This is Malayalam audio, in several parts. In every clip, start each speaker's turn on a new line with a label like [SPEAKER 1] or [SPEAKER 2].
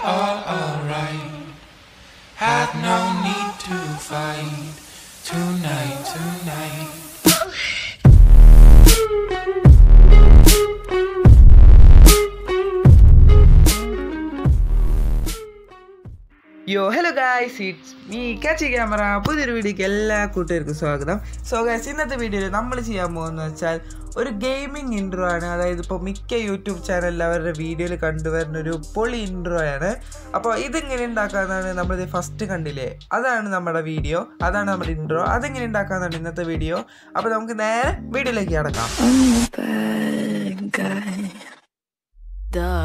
[SPEAKER 1] all alright. Had no need to fight tonight, tonight.
[SPEAKER 2] Yo hello guys it's me Kachi camera പുതിയൊരു വീഡിയോക്ക് എല്ലാ കൂട്ടുകാർക്കും സ്വാഗതം സോ ഗായ്സ് ഇന്നത്തെ വീഡിയോയിൽ നമ്മൾ ചെയ്യാൻ പോകുന്നത് വെച്ചാൽ ഒരു ഗെയിമിംഗ് ഇൻട്രോ ആണ് അതായത് ഇപ്പോൾ മിക്ക യൂട്യൂബ് ചാനലിൽ അവരുടെ വീഡിയോയിൽ കണ്ടുവരുന്ന ഒരു പൊളി ഇൻട്രോ ആണ് അപ്പോൾ ഇതെങ്ങനെ ഉണ്ടാക്കാന്നാണ് നമ്മളിത് ഫസ്റ്റ് കണ്ടില്ലേ അതാണ് നമ്മുടെ വീഡിയോ അതാണ് നമ്മുടെ ഇൻട്രോ അതെങ്ങനെ ഉണ്ടാക്കാന്നാണ് ഇന്നത്തെ വീഡിയോ അപ്പോൾ നമുക്ക് നേരെ വീഡിയോയിലേക്ക് കിടക്കാം
[SPEAKER 3] I'm the bad guy. Duh.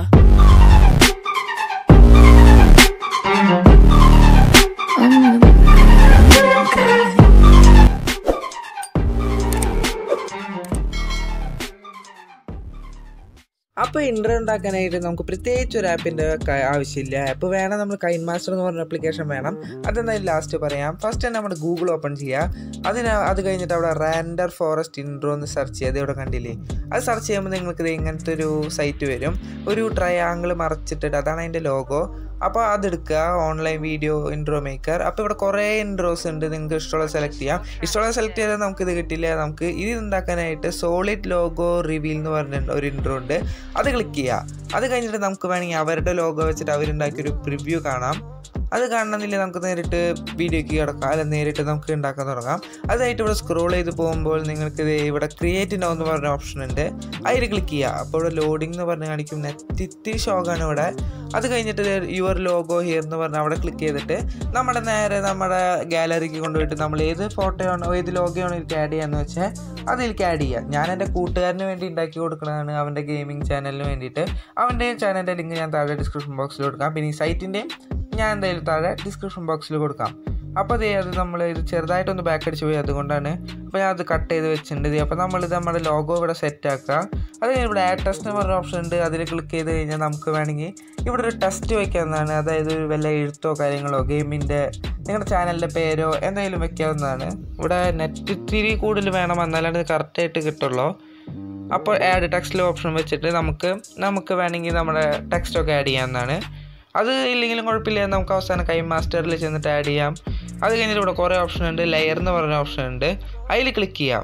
[SPEAKER 3] I'm the bad guy.
[SPEAKER 2] അപ്പോൾ ഇൻട്രോ ഉണ്ടാക്കാനായിട്ട് നമുക്ക് പ്രത്യേകിച്ച് ഒരു ആപ്പിൻ്റെ ആവശ്യമില്ല ആപ്പ് വേണം നമ്മൾ കൈൻ മാസ്റ്റർ എന്ന് പറഞ്ഞ ആപ്ലിക്കേഷൻ വേണം അതെന്തായാലും ലാസ്റ്റ് പറയാം ഫസ്റ്റ് തന്നെ നമ്മുടെ ഗൂഗിൾ ഓപ്പൺ ചെയ്യുക അതിന് അത് കഴിഞ്ഞിട്ട് അവിടെ റാൻഡർ ഫോറസ്റ്റ് ഇൻട്രോ എന്ന് സെർച്ച് ചെയ്യുക അത് ഇവിടെ കണ്ടില്ലേ അത് സെർച്ച് ചെയ്യുമ്പോൾ നിങ്ങൾക്ക് ഇത് ഇങ്ങനത്തെ ഒരു സൈറ്റ് വരും ഒരു ട്രയാങ്കിൾ മറച്ചിട്ടിട്ട് അതാണ് അതിൻ്റെ ലോഗോ അപ്പോൾ അതെടുക്കുക ഓൺലൈൻ വീഡിയോ ഇൻട്രോ മേക്കർ അപ്പോൾ ഇവിടെ കുറേ ഇൻട്രോസ് ഉണ്ട് നിങ്ങൾക്ക് ഇഷ്ടമുള്ള സെലക്ട് ചെയ്യാം ഇഷ്ടമുള്ള സെലക്ട് ചെയ്താൽ നമുക്ക് ഇത് കിട്ടില്ല നമുക്ക് ഇത് ഉണ്ടാക്കാനായിട്ട് സോളിഡ് ലോഗോ റിവീൽ എന്ന് പറഞ്ഞ ഒരു ഇൻട്രോ ഉണ്ട് അത് ക്ലിക്ക് ചെയ്യുക അത് കഴിഞ്ഞിട്ട് നമുക്ക് വേണമെങ്കിൽ അവരുടെ ലോഗോ വെച്ചിട്ട് അവരുണ്ടാക്കിയൊരു പ്രിവ്യൂ കാണാം അത് കാണണമെന്നില്ല നമുക്ക് നേരിട്ട് വീഡിയോക്ക് കിടക്കാം അല്ല നേരിട്ട് നമുക്ക് ഉണ്ടാക്കാൻ തുടങ്ങാം അതായിട്ട് ഇവിടെ സ്ക്രോൾ ചെയ്ത് പോകുമ്പോൾ നിങ്ങൾക്ക് ഇത് ഇവിടെ ക്രിയേറ്റ് നോ എന്ന് പറഞ്ഞ ഓപ്ഷൻ ഉണ്ട് അതിൽ ക്ലിക്ക് ചെയ്യുക അപ്പോൾ ഇവിടെ ലോഡിംഗ് എന്ന് പറഞ്ഞ് കാണിക്കും നെറ്റ് ഇത്തിരി ഷോക്കാണ് ഇവിടെ അത് കഴിഞ്ഞിട്ട് യുവർ ലോഗോ ഹിയർ എന്ന് പറഞ്ഞ് അവിടെ ക്ലിക്ക് ചെയ്തിട്ട് നമ്മുടെ നേരെ നമ്മുടെ ഗാലറിക്ക് കൊണ്ടുപോയിട്ട് നമ്മൾ ഏത് ഫോട്ടോയാണോ ഏത് ലോഗോയാണോ ഇതിലേക്ക് ആഡ് ചെയ്യാന്ന് വെച്ചാൽ അതിലേക്ക് ആഡ് ചെയ്യുക ഞാൻ എൻ്റെ കൂട്ടുകാരന് വേണ്ടി ഉണ്ടാക്കി കൊടുക്കുന്നതാണ് അവൻ്റെ ഗെയിമിംഗ് ചാനലിന് വേണ്ടിയിട്ട് അവൻ്റെ ചാനലിൻ്റെ ലിങ്ക് ഞാൻ താഴെ ഡിസ്ക്രിപ്ഷൻ ബോക്സിൽ കൊടുക്കാം പിന്നെ ഈ സൈറ്റിൻ്റെയും ഞാൻ എന്തായാലും താഴെ ഡിസ്ക്രിപ്ഷൻ ബോക്സിൽ കൊടുക്കാം അപ്പോൾ അതേ അത് നമ്മൾ ഇത് ചെറുതായിട്ടൊന്ന് ബാക്ക് അടിച്ച് പോയി അതുകൊണ്ടാണ് അപ്പോൾ ഞാൻ അത് കട്ട് ചെയ്ത് വെച്ചിട്ടുണ്ട് ദേ അപ്പോൾ നമ്മളിത് നമ്മുടെ ലോഗോ ഇവിടെ സെറ്റ് ആക്കുക അത് കഴിഞ്ഞ് ഇവിടെ ആഡ് ടെസ്റ്റ് എന്ന് പറഞ്ഞ ഓപ്ഷൻ ഉണ്ട് അതിൽ ക്ലിക്ക് ചെയ്ത് കഴിഞ്ഞാൽ നമുക്ക് വേണമെങ്കിൽ ഇവിടെ ഒരു ടെസ്റ്റ് വെക്കാവുന്നതാണ് അതായത് ഒരു വല്ല എഴുത്തോ കാര്യങ്ങളോ ഗെയിമിൻ്റെ നിങ്ങളുടെ ചാനലിൻ്റെ പേരോ എന്തെങ്കിലും വെക്കാവുന്നതാണ് ഇവിടെ നെറ്റ് ഇത്തിരി കൂടുതൽ വേണം എന്നാലാണ് ഇത് കറക്റ്റായിട്ട് കിട്ടുള്ളൂ അപ്പോൾ ആഡ് ടെക്സ്റ്റിൽ ഓപ്ഷൻ വെച്ചിട്ട് നമുക്ക് നമുക്ക് വേണമെങ്കിൽ നമ്മുടെ ടെക്സ്റ്റൊക്കെ ആഡ് ചെയ്യാവുന്നതാണ് അത് ഇല്ലെങ്കിലും കുഴപ്പമില്ല നമുക്ക് അവസാനം കൈ മാസ്റ്ററിൽ ചെന്നിട്ട് ആഡ് ചെയ്യാം അത് കഴിഞ്ഞിട്ട് ഇവിടെ കുറേ ഓപ്ഷൻ ഉണ്ട് ലെയർ എന്ന് പറഞ്ഞ ഓപ്ഷൻ ഉണ്ട് അതിൽ ക്ലിക്ക് ചെയ്യാം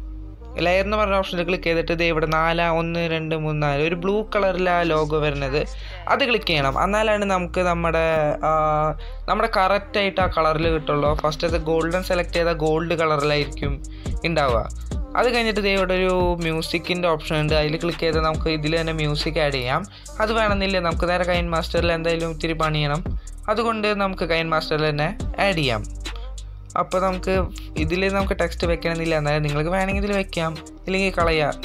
[SPEAKER 2] ലെയർ എന്ന് പറഞ്ഞ ഓപ്ഷനിൽ ക്ലിക്ക് ചെയ്തിട്ട് ഇത് ഇവിടെ നാല് ഒന്ന് രണ്ട് മൂന്ന് നാല് ഒരു ബ്ലൂ കളറിൽ ആ ലോഗോ വരുന്നത് അത് ക്ലിക്ക് ചെയ്യണം എന്നാലാണ് നമുക്ക് നമ്മുടെ ആ, നമ്മുടെ കറക്റ്റായിട്ട് ആ കളറിൽ കിട്ടുള്ളൂ ഫസ്റ്റത്തെ ഗോൾഡൻ സെലക്ട് ചെയ്താൽ ഗോൾഡ് കളറിലായിരിക്കും ഉണ്ടാവുക അത് കഴിഞ്ഞിട്ട് ദേ ഇവിടെ ഒരു മ്യൂസിക്കിൻ്റെ ഓപ്ഷൻ ഉണ്ട് അതിൽ ക്ലിക്ക് ചെയ്താൽ നമുക്ക് ഇതിൽ തന്നെ മ്യൂസിക് ആഡ് ചെയ്യാം അത് വേണമെന്നില്ല നമുക്ക് നേരെ കൈൻ മാസ്റ്ററിൽ എന്തായാലും ഇത്തിരി പണിയണം അതുകൊണ്ട് നമുക്ക് കൈൻ മാസ്റ്ററിൽ തന്നെ ആഡ് ചെയ്യാം അപ്പോൾ നമുക്ക് ഇതിൽ നമുക്ക് ടെക്സ്റ്റ് വെക്കണമെന്നില്ല എന്നാലും നിങ്ങൾക്ക് വേണമെങ്കിൽ ഇതിൽ വെക്കാം ഇല്ലെങ്കിൽ കളയാം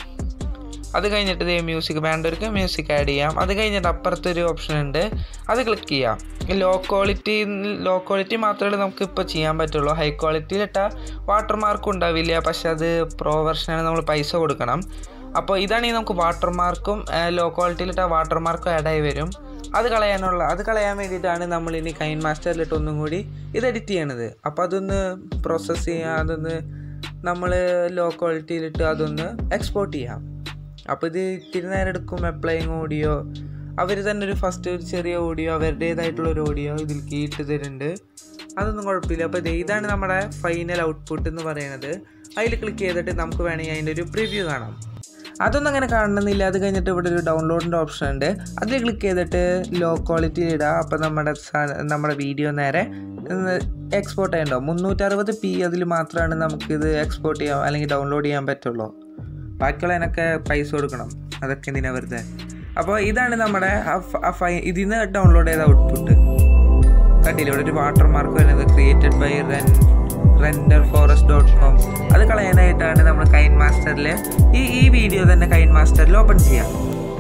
[SPEAKER 2] അത് കഴിഞ്ഞിട്ട് ഇതേ മ്യൂസിക് വേണ്ടവർക്ക് മ്യൂസിക് ആഡ് ചെയ്യാം അത് കഴിഞ്ഞിട്ട് അപ്പുറത്തൊരു ഓപ്ഷൻ ഉണ്ട് അത് ക്ലിക്ക് ചെയ്യാം ലോ ക്വാളിറ്റി ലോ ക്വാളിറ്റി മാത്രമേ നമുക്ക് ഇപ്പോൾ ചെയ്യാൻ പറ്റുള്ളൂ ഹൈ ക്വാളിറ്റിയിൽ ഇട്ടാൽ വാട്ടർ മാർക്കും ഉണ്ടാവില്ല പക്ഷെ അത് പ്രോ വെർഷനാണ് നമ്മൾ പൈസ കൊടുക്കണം അപ്പോൾ ഇതാണെങ്കിൽ നമുക്ക് വാട്ടർ മാർക്കും ലോ ക്വാളിറ്റിയിൽ ഇട്ടാൽ വാട്ടർ മാർക്കും ആഡായി വരും അത് കളയാനുള്ള അത് കളയാൻ വേണ്ടിയിട്ടാണ് നമ്മൾ ഇനി കൈൻ മാസ്റ്ററിലിട്ട് ഒന്നും കൂടി ഇത് എഡിറ്റ് ചെയ്യണത് അപ്പോൾ അതൊന്ന് പ്രോസസ്സ് ചെയ്യാം അതൊന്ന് നമ്മൾ ലോ ക്വാളിറ്റിയിലിട്ട് അതൊന്ന് എക്സ്പോർട്ട് ചെയ്യാം അപ്പോൾ ഇത് ഇത്തിരി നേരം എടുക്കും അപ്ലൈങ് ഓഡിയോ അവർ തന്നെ ഒരു ഫസ്റ്റ് ഒരു ചെറിയ ഓഡിയോ അവരുടേതായിട്ടുള്ള ഒരു ഓഡിയോ ഇതിലേക്ക് ഇട്ട് തരുന്നുണ്ട് അതൊന്നും കുഴപ്പമില്ല അപ്പോൾ ഇത് ഇതാണ് നമ്മുടെ ഫൈനൽ ഔട്ട്പുട്ട് എന്ന് പറയുന്നത് അതിൽ ക്ലിക്ക് ചെയ്തിട്ട് നമുക്ക് വേണമെങ്കിൽ അതിൻ്റെ ഒരു പ്രിവ്യൂ കാണാം അതൊന്നും അങ്ങനെ കാണണമെന്നില്ല അത് കഴിഞ്ഞിട്ട് ഇവിടെ ഒരു ഡൗൺലോഡിൻ്റെ ഓപ്ഷൻ ഉണ്ട് അതിൽ ക്ലിക്ക് ചെയ്തിട്ട് ലോ ക്വാളിറ്റിയിൽ ഇടുക അപ്പോൾ നമ്മുടെ സാ- നമ്മുടെ വീഡിയോ നേരെ എക്സ്പോർട്ട് ചെയ്യണ്ടോ മുന്നൂറ്ററുപത് പി അതിൽ മാത്രമാണ് നമുക്കിത് എക്സ്പോർട്ട് ചെയ്യാൻ അല്ലെങ്കിൽ ഡൗൺലോഡ് ചെയ്യാൻ പറ്റുള്ളൂ ബാക്കിയുള്ളതിനൊക്കെ പൈസ കൊടുക്കണം അതൊക്കെ എന്തിനാ വെറുതെ അപ്പോൾ ഇതാണ് നമ്മുടെ ആ ഫ- ആ ഫൈ ഇതിൽ നിന്ന് ഡൗൺലോഡ് ചെയ്ത ഔട്ട്പുട്ട് കണ്ടില്ല ഇവിടെ ഒരു വാട്ടർ മാർക്ക് വരുന്നത് created by ren render forest dot com അത് കളയാനായിട്ടാണ് നമ്മൾ കൈൻ മാസ്റ്ററിൽ ഈ ഈ വീഡിയോ തന്നെ കൈൻ മാസ്റ്ററിൽ ഓപ്പൺ ചെയ്യാം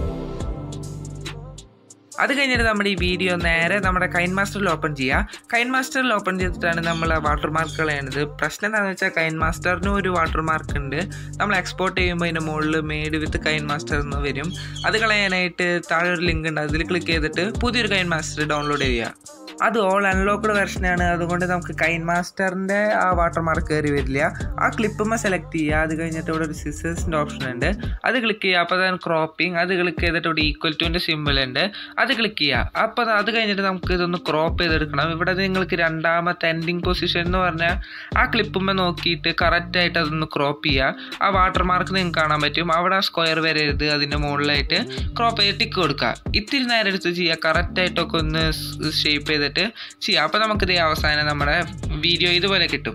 [SPEAKER 2] അത് കഴിഞ്ഞിട്ട് നമ്മുടെ ഈ വീഡിയോ നേരെ നമ്മുടെ കൈൻ മാസ്റ്ററിൽ ഓപ്പൺ ചെയ്യുക കൈൻ മാസ്റ്ററിൽ ഓപ്പൺ ചെയ്തിട്ടാണ് നമ്മൾ വാട്ടർ മാർക്ക് കളയുന്നത് പ്രശ്നം എന്താണെന്ന് വെച്ചാൽ കൈൻ മാസ്റ്ററിനും ഒരു വാട്ടർ മാർക്ക് ഉണ്ട് നമ്മൾ എക്സ്പോർട്ട് ചെയ്യുമ്പോൾ അതിൻ്റെ മുകളിൽ മെയ്ഡ് വിത്ത് കൈൻ മാസ്റ്റർ എന്ന് വരും അത് കളയാനായിട്ട് താഴെ ഒരു ലിങ്ക് ഉണ്ട് അതിൽ ക്ലിക്ക് ചെയ്തിട്ട് പുതിയൊരു കൈൻ മാസ്റ്റർ ഡൗൺലോഡ് ചെയ്യുക അത് ഓൾ അൺലോക്ക്ഡ് വെർഷനാണ് അതുകൊണ്ട് നമുക്ക് കൈൻ മാസ്റ്ററിൻ്റെ ആ വാട്ടർ മാർക്ക് കയറി വരില്ല ആ ക്ലിപ്പുമ്മ സെലക്ട് ചെയ്യുക അത് കഴിഞ്ഞിട്ട് ഇവിടെ ഒരു സിസേഴ്സിൻ്റെ ഓപ്ഷൻ ഉണ്ട് അത് ക്ലിക്ക് ചെയ്യുക അപ്പോൾ അതാണ് ക്രോപ്പിംഗ് അത് ക്ലിക്ക് ചെയ്തിട്ട് ഇവിടെ ഈക്വൽ ടുവിൻ്റെ സിമ്പിൾ ഉണ്ട് അത് ക്ലിക്ക് ചെയ്യുക അപ്പോൾ അത് കഴിഞ്ഞിട്ട് നമുക്ക് ഇതൊന്ന് ക്രോപ്പ് ചെയ്തെടുക്കണം ഇവിടെ നിങ്ങൾക്ക് രണ്ടാമത്തെ എൻഡിങ് പൊസിഷൻ എന്ന് പറഞ്ഞാൽ ആ ക്ലിപ്പുമ്മ നോക്കിയിട്ട് കറക്റ്റായിട്ട് അതൊന്ന് ക്രോപ്പ് ചെയ്യുക ആ വാട്ടർ മാർക്ക് നിങ്ങൾക്ക് കാണാൻ പറ്റും അവിടെ സ്ക്വയർ വരരുത് അതിൻ്റെ മുകളിലായിട്ട് ക്രോപ്പ് ചെയ്ത് ടിക്ക് കൊടുക്കുക ഇത്തിരി നേരം എടുത്ത് ചെയ്യുക കറക്റ്റായിട്ടൊക്കെ ഒന്ന് ഷേപ്പ് ചെയ്തിട്ട് ചെയ്യുക അപ്പോൾ നമുക്കിത് അവസാനം നമ്മുടെ വീഡിയോ ഇതുപോലെ കിട്ടും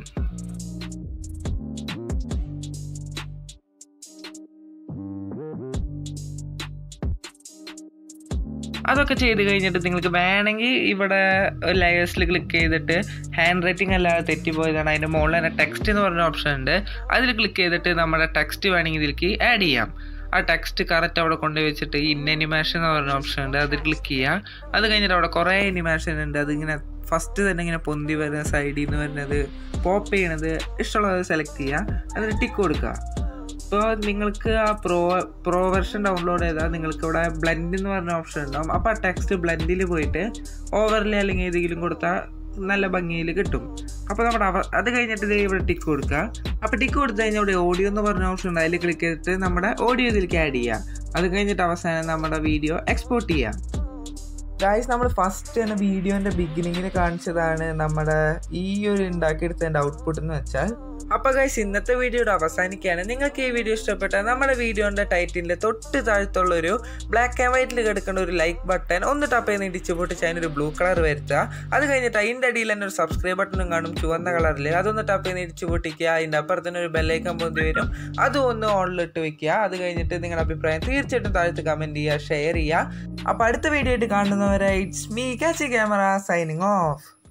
[SPEAKER 2] അതൊക്കെ ചെയ്ത് കഴിഞ്ഞിട്ട് നിങ്ങൾക്ക് വേണമെങ്കിൽ ഇവിടെ ലെയേഴ്സിൽ ക്ലിക്ക് ചെയ്തിട്ട് ഹാൻഡ് റൈറ്റിംഗ് അല്ലാതെ തെറ്റിപ്പോയതാണ് അതിൻ്റെ മുകളിൽ തന്നെ ടെക്സ്റ്റ് എന്ന് പറഞ്ഞ ഓപ്ഷൻ ഉണ്ട് അതിൽ ക്ലിക്ക് ചെയ്തിട്ട് നമ്മുടെ ടെക്സ്റ്റ് വേണമെങ്കിൽ ഇതിലേക്ക് ആഡ് ചെയ്യാം ആ ടെക്സ്റ്റ് കറക്റ്റ് അവിടെ കൊണ്ടുപോയി വെച്ചിട്ട് ഇൻ അനിമേഷൻ എന്ന് പറഞ്ഞ ഓപ്ഷൻ ഉണ്ട് അതിൽ ക്ലിക്ക് ചെയ്യുക അത് കഴിഞ്ഞിട്ട് അവിടെ കുറേ അനിമേഷൻ ഉണ്ട് അതിങ്ങനെ ഫസ്റ്റ് തന്നെ ഇങ്ങനെ പൊന്തി വരുന്ന സൈഡിൽ നിന്ന് വരുന്നത് പോപ്പ് ചെയ്യണത് ഇഷ്ടമുള്ളത് സെലക്ട് ചെയ്യുക അതിന് ടിക്ക് കൊടുക്കുക ഇപ്പോൾ നിങ്ങൾക്ക് ആ പ്രോ പ്രോ വെർഷൻ ഡൗൺലോഡ് ചെയ്താൽ നിങ്ങൾക്ക് ഇവിടെ ബ്ലെൻഡ് എന്ന് പറഞ്ഞ ഓപ്ഷൻ ഉണ്ടാവും അപ്പോൾ ആ ടെക്സ്റ്റ് ബ്ലെൻഡിൽ പോയിട്ട് ഓവർലേ അല്ലെങ്കിൽ ഏതെങ്കിലും കൊടുത്താൽ നല്ല ഭംഗിയിൽ കിട്ടും അപ്പോൾ നമ്മുടെ അവ അത് കഴിഞ്ഞിട്ട് ദേ ഇവിടെ ടിക്ക് കൊടുക്കുക അപ്പോൾ ടിക്ക് കൊടുത്തു കഴിഞ്ഞാൽ ഇവിടെ ഓഡിയോ എന്ന് പറഞ്ഞ ഓപ്ഷൻ ഉണ്ട് അതിൽ ക്ലിക്ക് ചെയ്തിട്ട് നമ്മുടെ ഓഡിയോ ഇതിലേക്ക് ആഡ് ചെയ്യുക അത് കഴിഞ്ഞിട്ട് അവസാനം നമ്മുടെ വീഡിയോ എക്സ്പോർട്ട് ചെയ്യുക ഗായ്സ് നമ്മൾ ഫസ്റ്റ് തന്നെ വീഡിയോൻ്റെ ബിഗിനിങ്ങിൽ കാണിച്ചതാണ് നമ്മുടെ ഈ ഒരു ഉണ്ടാക്കിയെടുത്തതിൻ്റെ ഔട്ട്പുട്ട് എന്ന് വെച്ചാൽ അപ്പോൾ ഗൈസ് ഇന്നത്തെ വീഡിയോയുടെ അവസാനിക്കുകയാണ് നിങ്ങൾക്ക് ഈ വീഡിയോ ഇഷ്ടപ്പെട്ടാൽ നമ്മുടെ വീഡിയോൻ്റെ ടൈറ്റിലിൻ്റെ തൊട്ട് താഴത്തുള്ള ഒരു ബ്ലാക്ക് ആൻഡ് വൈറ്റിൽ കിടക്കുന്ന ഒരു ലൈക്ക് ബട്ടൺ ഒന്ന് ടപ്പ് ചെയ്ത് ഇടിച്ച് പൊട്ടിച്ച് അതിനൊരു ബ്ലൂ കളർ വരുത്തുക അത് കഴിഞ്ഞിട്ട് അതിൻ്റെ അടിയിൽ തന്നെ ഒരു സബ്സ്ക്രൈബ് ബട്ടണും കാണും ചുവന്ന കളറിൽ അതൊന്ന് ടപ്പ് ചെയ്ത് ഇടിച്ച് പൊട്ടിക്കുക അതിൻ്റെ അപ്പുറത്ത് തന്നെ ഒരു ബെല്ലൈക്കൻ പൊന്തി വരും അതും ഒന്ന് ഓണിലിട്ട് വെക്കുക അത് കഴിഞ്ഞിട്ട് നിങ്ങളുടെ അഭിപ്രായം തീർച്ചയായിട്ടും താഴത്ത് കമൻറ്റ് ചെയ്യുക ഷെയർ ചെയ്യുക അപ്പോൾ അടുത്ത വീഡിയോ ആയിട്ട് കാണുന്നവരെ it's me Kachi camera signing of